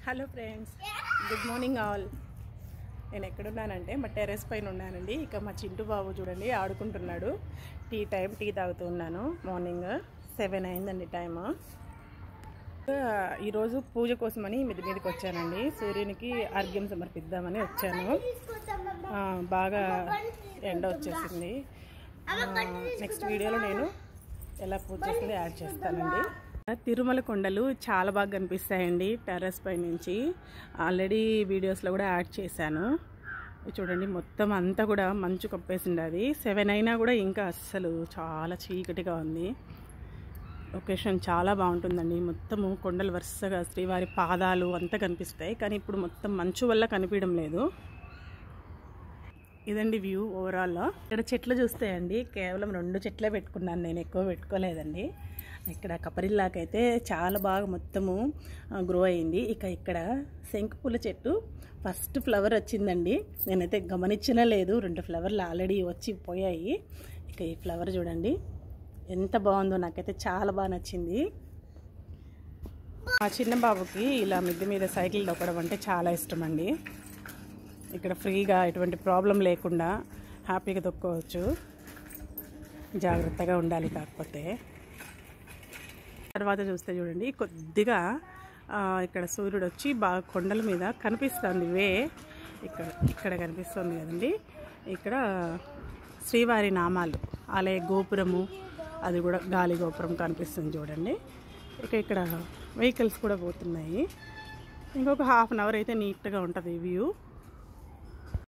hello friends good morning all నేను ఎక్కడున్నానంటే మా టెర్రస్ పైన ఉన్నానండి ఇక మా చింటూ బాబు చూడండి ఆడుకుంటున్నాడు టీ టైం టీ తాగుతూ ఉన్నాను మార్నింగ్ సెవెన్ అయిందండి టైము ఈరోజు పూజ కోసమని మిది మీదకి వచ్చానండి సూర్యునికి అర్ఘ్యం సమర్పిద్దామని వచ్చాను ఆ, బాగా ఎండ వచ్చేసింది నెక్స్ట్ వీడియోలో నేను ఎలా పూజ చేసిందో యాడ్ చేస్తానండి తిరుమల కొండలు చాలా బాగా కనిపిస్తాయండి టెర్రస్ పై నుంచి ఆల్రెడీ వీడియోస్లో కూడా యాడ్ చేశాను ఇది చూడండి మొత్తం అంతా కూడా మంచు కప్పేసింది అది సెవెన్ అయినా కూడా ఇంకా అస్సలు చాలా చీకటిగా ఉంది లొకేషన్ చాలా బాగుంటుందండి మొత్తము కొండలు వరుసగా శ్రీవారి పాదాలు అంతా కనిపిస్తాయి కానీ ఇప్పుడు మొత్తం మంచు వల్ల కనిపించడం లేదు ఇదండి వ్యూ ఓవరాల్లో ఇక్కడ చెట్లు చూస్తాయండి కేవలం రెండు చెట్లే పెట్టుకున్నాను నేను ఎక్కువ పెట్టుకోలేదండి ఇక్కడ కపరిల్లాకైతే చాలా బాగా మొత్తము గ్రో అయింది ఇక ఇక్కడ శంకుపూల చెట్టు ఫస్ట్ ఫ్లవర్ వచ్చిందండి నేనైతే గమనించనే లేదు రెండు ఫ్లవర్లు ఆల్రెడీ వచ్చి పోయాయి ఇక ఈ ఫ్లవర్ చూడండి ఎంత బాగుందో నాకైతే చాలా బాగా నచ్చింది మా చిన్న బాబుకి ఇలా మిద్దె మీద సైకిల్ దొక్కడం అంటే చాలా ఇష్టం అండి ఇక్కడ ఫ్రీగా ఎటువంటి ప్రాబ్లం లేకుండా హ్యాపీగా తొక్కోవచ్చు జాగ్రత్తగా ఉండాలి కాకపోతే తర్వాత చూస్తే చూడండి కొద్దిగా ఆ, ఇక్కడ సూర్యుడు వచ్చి బాగా కొండల మీద కనిపిస్తుంది వే ఇక్కడ ఇక్కడ కనిపిస్తుంది కదండి ఇక్కడ శ్రీవారి నామాలు ఆలయ గోపురము అది కూడా గాలి గోపురం కనిపిస్తుంది చూడండి ఇక ఇక్కడ వెహికల్స్ కూడా పోతున్నాయి ఇంకొక హాఫ్ అన్ అవర్ అయితే నీట్గా ఉంటుంది వ్యూ